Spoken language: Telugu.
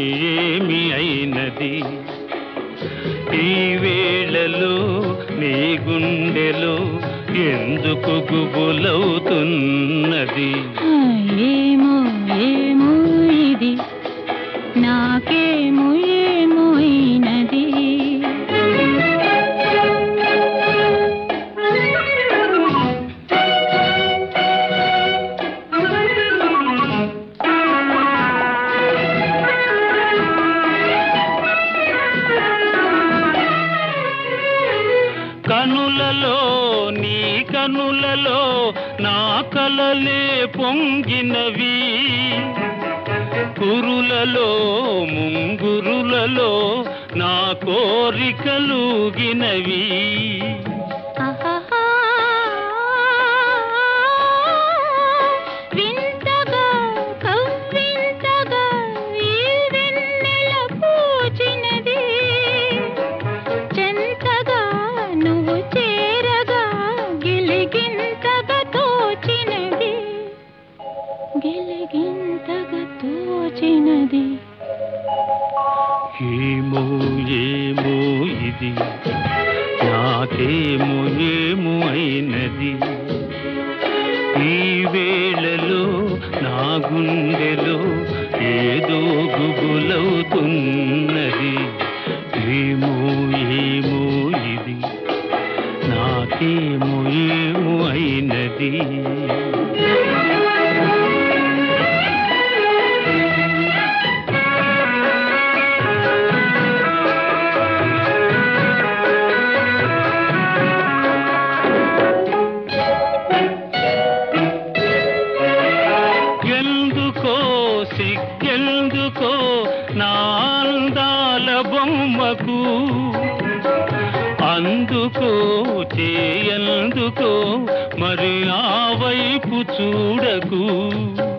ఏమి అయినది ఈ వేళలో నీ గుండెలో ఎందుకు గుబులవుతున్నది ఏమో ఏమో ఇది నాకేమో ఏమో అయినది కనులలో నీ కనులలో నా కలలే పొంగినవి కురులలో ముంగురులలో నా కోరికలుగినవి ఆహాహా. వింతగా కవ్వింతగా ఈ వెన్నెల పూచినది చెంతగా నువ్వు చేరగా గిలిగింతగా తోచినది గిలిగింతగా తోచినది ఏమో ఏమో ఇది నాకేమో ఏమో అయినది ఈ వేళలో నా గుండెలో ఏదో గుబులవుతున్నది ఏమో ఏమో ఇది నాకేమో ఏమో అయినది ఎందుకో సిగ్గెందుకో నా అందాల బొమ్మకు అందుకో చేయందుకో మరి ఆ వైపు చూడకు